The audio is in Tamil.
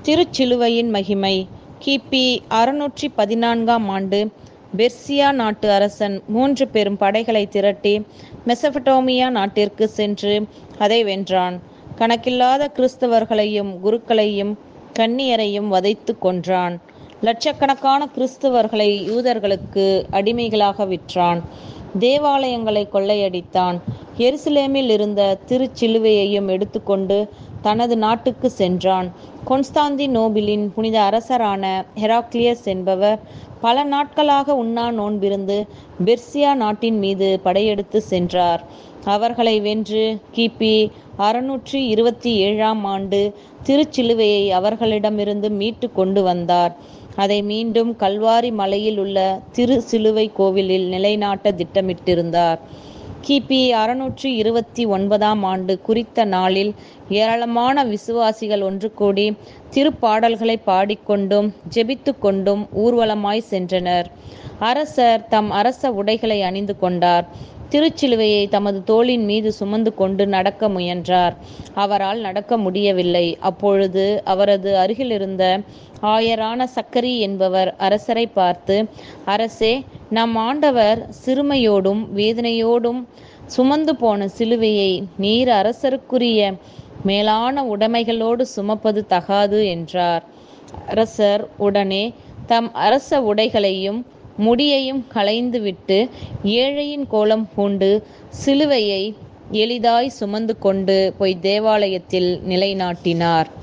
திருச்சிலுவையின் மகிமை கிபி அறுநூற்றி பதினான்காம் ஆண்டு பெர்சியா நாட்டு அரசன் மூன்று பெரும் படைகளை திரட்டி மெசபடோமியா நாட்டிற்கு சென்று அதை வென்றான் கணக்கில்லாத கிறிஸ்தவர்களையும் குருக்களையும் கன்னியரையும் வதைத்து கொன்றான் லட்சக்கணக்கான கிறிஸ்தவர்களை யூதர்களுக்கு அடிமைகளாக விற்றான் தேவாலயங்களை கொள்ளையடித்தான் எருசலேமில் இருந்த திருச்சிலுவையையும் எடுத்துக்கொண்டு தனது நாட்டுக்கு சென்றான் கொன்ஸ்தாந்தி நோபிலின் புனித அரசரான ஹெராக்லியஸ் என்பவர் பல நாட்களாக உண்ணா நோன்பிருந்து பெர்சியா நாட்டின் மீது படையெடுத்து சென்றார் அவர்களை வென்று கிபி அறுநூற்றி இருபத்தி ஏழாம் ஆண்டு திருச்சிலுவையை அவர்களிடமிருந்து மீட்டு கொண்டு வந்தார் அதை மீண்டும் கல்வாரி மலையில் உள்ள திரு சிலுவை கோவிலில் நிலைநாட்ட திட்டமிட்டிருந்தார் கிபி அறுநூற்றி இருபத்தி ஒன்பதாம் ஆண்டு குறித்த நாளில் ஏராளமான விசுவாசிகள் ஒன்று கூடி திருப்பாடல்களை பாடிக்கொண்டும் ஜெபித்து கொண்டும் ஊர்வலமாய் சென்றனர் அரசர் தம் அரச உடைகளை அணிந்து கொண்டார் திருச்சிலுவையை தமது தோளின் மீது சுமந்து கொண்டு நடக்க முயன்றார் அவரால் நடக்க முடியவில்லை அப்பொழுது அவரது அருகிலிருந்த ஆயரான சக்கரி என்பவர் அரசரை பார்த்து அரசே நம் ஆண்டவர் சிறுமையோடும் வேதனையோடும் சுமந்து போன சிலுவையை நீர் அரசருக்குரிய மேலான உடைமைகளோடு சுமப்பது தகாது என்றார் அரசர் உடனே தம் அரச உடைகளையும் முடியையும் களைந்துவிட்டு ஏழையின் கோலம் பூண்டு சிலுவையை எளிதாய் சுமந்து கொண்டு போய் தேவாலயத்தில் நிலைநாட்டினார்